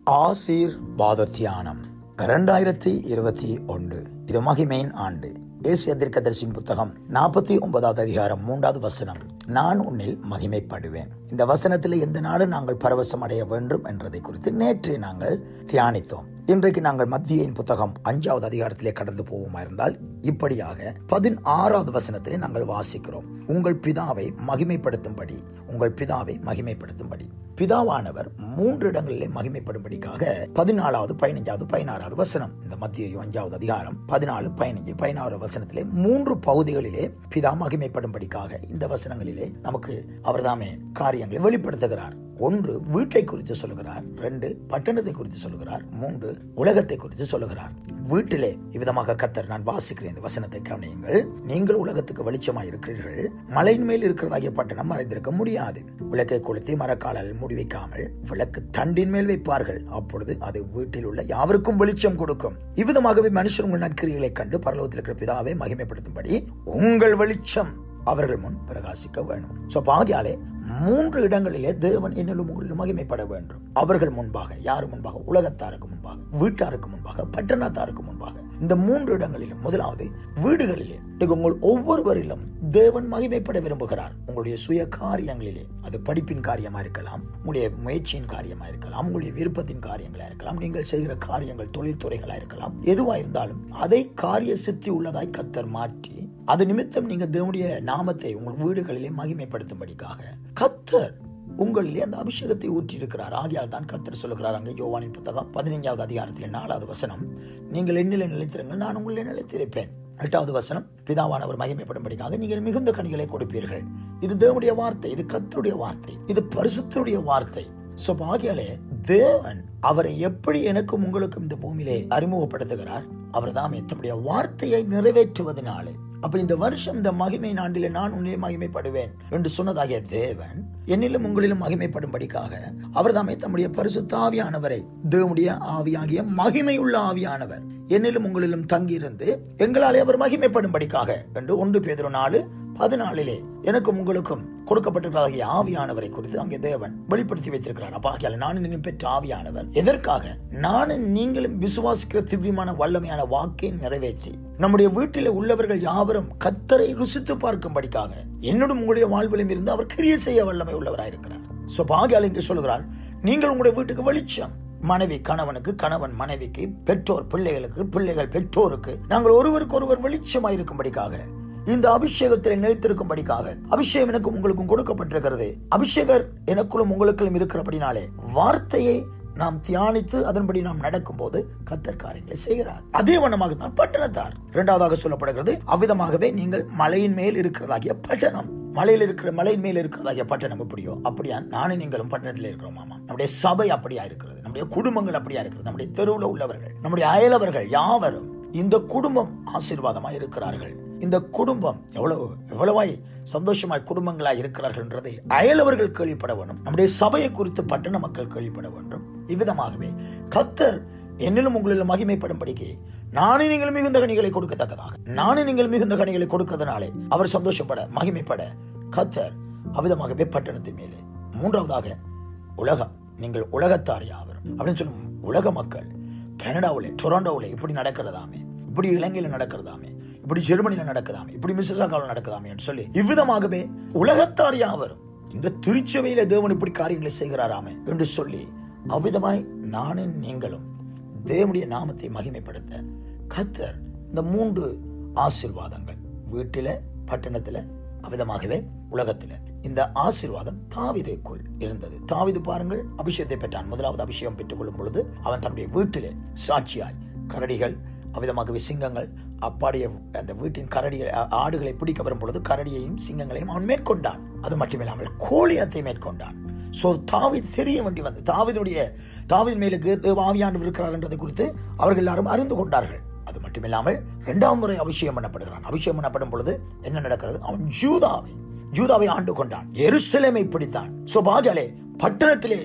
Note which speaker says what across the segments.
Speaker 1: ஆசீர்வாத தியானம் இரண்டாயிரத்தி இருபத்தி ஒன்று இது மகிமையின் ஆண்டு ஏசிய தீர்க்கதரிசியின் புத்தகம் நாற்பத்தி ஒன்பதாவது அதிகாரம் மூன்றாவது வசனம் நான் உன்னில் மகிமைப்படுவேன் இந்த வசனத்தில் எந்த நாடு நாங்கள் பரவசம் அடைய வேண்டும் என்றதை குறித்து நேற்று நாங்கள் தியானித்தோம் இன்றைக்கு நாங்கள் மத்தியின் புத்தகம் அஞ்சாவது அதிகாரத்திலே கடந்து போவோமா இருந்தால் இப்படியாக பதினாறாவது வசனத்திலே நாங்கள் வாசிக்கிறோம் உங்கள் பிதாவை மகிமைப்படுத்தும்படி உங்கள் பிதாவை மகிமைப்படுத்தும்படி பிதாவானவர் மூன்று இடங்களிலே மகிமைப்படும்படிக்காக பதினாலாவது பதினைஞ்சாவது பதினாறாவது வசனம் இந்த மத்திய அஞ்சாவது அதிகாரம் பதினாலு பதினஞ்சு பதினாறு வசனத்திலே மூன்று பகுதிகளிலே பிதா மகிமைப்படும்படிக்காக இந்த வசனங்களிலே நமக்கு அவர்தாமே காரியங்களை வெளிப்படுத்துகிறார் ஒன்று வீட்டை குறித்து சொல்லுகிறார் ரெண்டு பட்டணத்தை குறித்து சொல்லுகிறார் மூன்று உலகத்தை குறித்து சொல்லுகிறார் வீட்டிலே இவ்விதமாக கத்தர் நான் வாசிக்கிறேன் இந்த வசனத்தை கவனியுங்கள் நீங்கள் உலகத்துக்கு வெளிச்சமாய் இருக்கிறீர்கள் மலையின் மேல் இருக்கிறதாகிய பட்டணம் மறைந்திருக்க முடியாது விளக்கை கொளுத்தி மரக்காலில் மூடி வைக்காமல் விளக்கு தண்டின் மேல் வைப்பார்கள் அப்பொழுது அது வீட்டில் உள்ள யாவருக்கும் வெளிச்சம் கொடுக்கும் இவ்விதமாகவே மனுஷர் உங்கள் நற்கிரிகளை கண்டு பரலோகத்தில் இருக்கிற பிதாவை மகிமைப்படுத்தும்படி உங்கள் வெளிச்சம் அவர்கள் முன் பிரகாசிக்க வேண்டும் சோ பாகியாலே மூன்று இடங்களிலே தேவன் என்னிலும் உங்களிலும் மகிமைப்பட வேண்டும் அவர்கள் முன்பாக யாரு முன்பாக உலகத்தாருக்கு முன்பாக வீட்டாருக்கு முன்பாக பட்டணத்தாருக்கு முன்பாக இந்த மூன்று இடங்களிலும் முதலாவது வீடுகளிலே இன்னைக்கு உங்கள் ஒவ்வொருவரிலும் தேவன் மகிமைப்பட விரும்புகிறார் உங்களுடைய சுய காரியங்களிலே அது படிப்பின் காரியமா இருக்கலாம் உங்களுடைய முயற்சியின் காரியமா இருக்கலாம் உங்களுடைய விருப்பத்தின் காரியங்களா இருக்கலாம் நீங்கள் செய்கிற காரியங்கள் தொழில்துறைகளா இருக்கலாம் எதுவா இருந்தாலும் அதை காரிய சித்தி உள்ளதாய் கத்தர் மாற்றி அது நிமித்தம் நீங்க தேவனுடைய நாமத்தை உங்கள் வீடுகளிலே மகிமைப்படுத்தும்படிக்காக கத்தர் உங்களிலே அந்த அபிஷேகத்தை ஊற்றி இருக்கிறார் ஆகியால் தான் கத்தர் சொல்லுகிறார் அங்கே யோவானின் புத்தகம் பதினைஞ்சாவது அதிகாரத்தில் நாலாவது வசனம் நீங்கள் என்னிலே நிலைத்திருங்கள் நான் உங்களிலே நிலைத்திருப்பேன் எட்டாவது வசனம் பிதாவானவர் மகிமைப்படும்படிக்காக நீங்கள் மிகுந்த கனிகளை கொடுப்பீர்கள் இது தேவனுடைய வார்த்தை இது கத்தருடைய வார்த்தை இது பரிசுத்தருடைய வார்த்தை சோ ஆகியாலே தேவன் அவரை எப்படி எனக்கும் உங்களுக்கும் இந்த பூமியிலே அறிமுகப்படுத்துகிறார் அவர் தான் தம்முடைய வார்த்தையை நிறைவேற்றுவதனாலே அப்ப இந்த வருஷம் இந்த மகிமை நாண்டிலே நான் உன்னிலே மகிமைப்படுவேன் என்று சொன்னதாகிய தேவன் என்னிலும் உங்களிலும் மகிமைப்படும்படிக்காக அவர் தாமே தம்முடைய பரிசுத்தாவியானவரை தேவனுடைய ஆவியாகிய மகிமை உள்ள ஆவியானவர் என்னிலும் உங்களிலும் தங்கியிருந்து எங்களாலே அவர் மகிமைப்படும்படிக்காக என்று ஒன்று பேதொரு நாலு பதினாலிலே எனக்கும் உங்களுக்கும் கொடுக்கப்பட்டிருக்கிறதாகிய ஆவியானவரை குறித்து அங்கே தேவன் வெளிப்படுத்தி வைத்திருக்கிறார் அப்பா நானும் நீங்கள் பெற்ற ஆவியானவர் எதற்காக நானும் நீங்களும் விசுவாசிக்கிற திவ்யமான வல்லமையான வாக்கை நிறைவேற்றி நம்முடைய வீட்டில் உள்ளவர்கள் யாவரும் கத்தரை ருசித்து பார்க்கும்படிக்காக என்னுடன் உங்களுடைய வாழ்விலும் இருந்து அவர் கிரிய செய்ய வல்லமை உள்ளவராயிருக்கிறார் சோ பாகியால் இங்கு சொல்லுகிறார் நீங்கள் உங்களுடைய வீட்டுக்கு வெளிச்சம் மனைவி கணவனுக்கு கணவன் மனைவிக்கு பெற்றோர் பிள்ளைகளுக்கு பிள்ளைகள் பெற்றோருக்கு நாங்கள் ஒருவருக்கு ஒருவர் வெளிச்சமாயிருக்கும்படிக்காக இந்த அபிஷேகத்தில் நிலைத்திருக்கும்படிக்காக அபிஷேகம் எனக்கும் உங்களுக்கும் கொடுக்கப்பட்டிருக்கிறது அபிஷேகர் எனக்குள்ளும் உங்களுக்கும் இருக்கிறபடினாலே வார்த்தையை நாம் தியானித்து அதன்படி நாம் நடக்கும் போது கத்தர் காரியங்களை செய்கிறார் அதே வண்ணமாக தான் பட்டணத்தார் இரண்டாவதாக சொல்லப்படுகிறது அவ்விதமாகவே நீங்கள் மலையின் மேல் இருக்கிறதாகிய பட்டணம் மலையில் இருக்கிற மலையின் மேல் இருக்கிறதாகிய பட்டணம் எப்படியோ அப்படியா நானும் நீங்களும் பட்டணத்தில் இருக்கிறோம் மாமா நம்முடைய சபை அப்படியா இருக்கிறது நம்முடைய குடும்பங்கள் அப்படியா இருக்கிறது நம்முடைய தெருவில் உள்ளவர்கள் நம்முடைய அயலவர்கள் யாவரும் இந்த குடும்பம் ஆசீர்வாதமாய் இருக்கிறார்கள் இந்த குடும்பம் எவ்வளவு எவ்வளவாய் சந்தோஷமாய் குடும்பங்களாய் இருக்கிறார்கள் என்றதை அயலவர்கள் கேள்விப்பட வேண்டும் நம்முடைய சபையை குறித்து பட்டண மக்கள் கேள்விப்பட வேண்டும் இவ்விதமாகவே கத்தர் என்னிலும் உங்களிலும் மகிமைப்படும்படிக்கு நானே நீங்கள் மிகுந்த கனிகளை கொடுக்கத்தக்கதாக நானே நீங்கள் மிகுந்த கனிகளை கொடுக்கறதுனாலே அவர் சந்தோஷப்பட மகிமைப்பட கத்தர் அவ்விதமாகவே பட்டணத்தின் மேலே மூன்றாவதாக உலகம் நீங்கள் உலகத்தார் யாவரும் அப்படின்னு சொல்லும் உலக மக்கள் கனடாவில் டொராண்டோவில் இப்படி நடக்கிறதாமே இப்படி இலங்கையில் நடக்கிறதாமே இப்படி ஜெர்மனியில நடக்குதாமே இப்படி மிஸ்ஸாகாவில் நடக்குதாமே என்று சொல்லி இவ்விதமாகவே உலகத்தார் யாவரும் இந்த திருச்சபையில தேவன் இப்படி காரியங்களை செய்கிறாராமே என்று சொல்லி அவ்விதமாய் நானும் நீங்களும் தேவனுடைய நாமத்தை மகிமைப்படுத்த கத்தர் இந்த மூன்று ஆசிர்வாதங்கள் வீட்டில பட்டணத்துல அவ்விதமாகவே உலகத்துல இந்த ஆசிர்வாதம் தாவிதைக்குள் இருந்தது தாவிது பாருங்கள் அபிஷேகத்தை பெற்றான் முதலாவது அபிஷேகம் பெற்றுக் கொள்ளும் பொழுது அவன் தன்னுடைய வீட்டிலே சாட்சியாய் கரடிகள் அவ்விதமாகவே சிங்கங்கள் அப்பாடைய அந்த வீட்டின் கரடி ஆடுகளை பிடிக்க வரும் பொழுது கரடியையும் சிங்கங்களையும் அவன் மேற்கொண்டான் அது மட்டுமில்லாமல் கோழியத்தை மேற்கொண்டான் சோ தாவித் தெரிய வேண்டி வந்து தாவிதுடைய தாவின் மேலுக்கு ஆவியாண்டு இருக்கிறார் என்றதை குறித்து அவர்கள் எல்லாரும் அறிந்து கொண்டார்கள் அது மட்டுமில்லாமல் இரண்டாம் முறை அபிஷேகம் பண்ணப்படுகிறான் அபிஷேகம் பண்ணப்படும் பொழுது என்ன நடக்கிறது அவன் ஜூதாவை ஜூதாவை ஆண்டு கொண்டான் எருசலேமை பிடித்தான் சோ பாஜாலே பட்டணத்திலே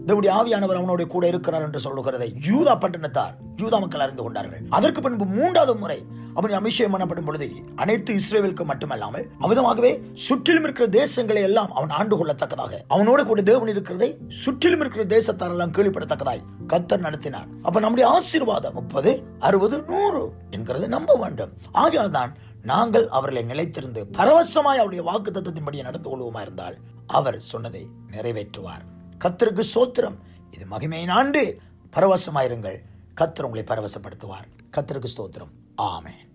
Speaker 1: தேவனுடைய ஆவியானவர் அவனோட கூட இருக்கிறார் என்று சொல்லுகிறதை யூதா பட்டணத்தார் யூதா மக்கள் அறிந்து கொண்டார்கள் அதற்கு பின்பு மூன்றாவது முறை அவன் அபிஷேகம் பண்ணப்படும் பொழுது அனைத்து இஸ்ரேலுக்கு மட்டுமல்லாமல் அவிதமாகவே சுற்றிலும் இருக்கிற தேசங்களை எல்லாம் அவன் ஆண்டு கொள்ளத்தக்கதாக அவனோட கூட தேவன் இருக்கிறதை சுற்றிலும் இருக்கிற தேசத்தார் எல்லாம் கேள்விப்படத்தக்கதாய் கத்தர் நடத்தினார் அப்ப நம்முடைய ஆசீர்வாதம் முப்பது அறுபது நூறு என்கிறதை நம்ப வேண்டும் ஆகையால் தான் நாங்கள் அவர்களை நிலைத்திருந்து பரவசமாய் அவருடைய வாக்கு தத்துவத்தின்படி நடந்து கொள்வோமா இருந்தால் அவர் சொன்னதை நிறைவேற்றுவார் கத்தருக்கு சோத்திரம் இது மகிமையின் ஆண்டு பரவசமாயிருங்கள் கத்தர் உங்களை பரவசப்படுத்துவார் கத்தருக்கு ஸ்தோத்திரம் ஆமென்